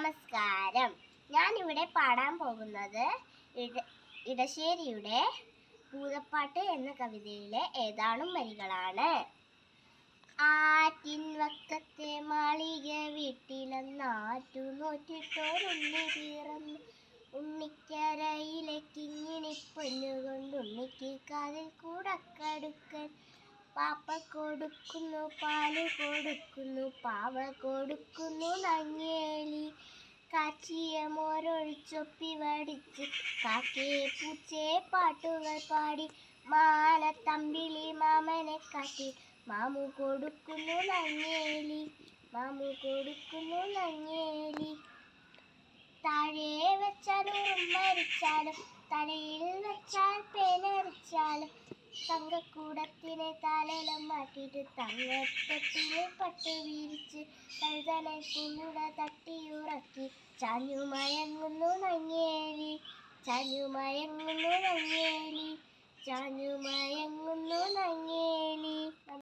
നമസ്കാരം ഞാൻ ഇവിടെ പാടാൻ പോകുന്നത് ഇട ഇടശ്ശേരിയുടെ ഭൂതപ്പാട്ട് എന്ന കവിതയിലെ ഏതാനും വരികളാണ് ആറ്റിൻ വക്കത്തെ മാളിക വീട്ടിലെന്നാറ്റു നോറ്റിട്ടോരുണ്ണി പിറന്നു ഉണ്ണിക്കരയിലെ കിങ്ങിണി പൊന്നുകൊണ്ട് ഉണ്ണിക്ക് കാതിൽ കൂടക്കടുക്കൻ പാപ്പ കൊടുക്കുന്നു പാല് കൊടുക്കുന്നു പാവ കൊടുക്കുന്നു നങ്ങേലി കാച്ചിയ മോരൊഴിച്ചൊപ്പി വടിച്ച് കാക്കയെ പൂച്ചയെ പാട്ടുകൾ പാടി മാനത്തമ്പിളി മാമനെ കാട്ടി മാമു കൊടുക്കുന്നു നങ്ങേലി മാമു കൊടുക്കുന്നു നങ്ങേലി താഴെ വെച്ചാൽ ഉമ്മരിച്ചാലും തലയിൽ വെച്ചാൽ പേനരിച്ചാലും തങ്കക്കൂടത്തിനെ തലയിലും മാറ്റിയിട്ട് തങ്കത്തൊട്ടിലെ പട്ട് വീരിച്ച് കഴുതനെ കൂട തട്ടിയുറക്കി ചാഞ്ഞു മയങ്ങുന്നു നങ്ങേലി ചാഞ്ഞു മയങ്ങുന്നു നങ്ങേലി ചാഞ്ഞു മയങ്ങുന്നു നങ്ങേലി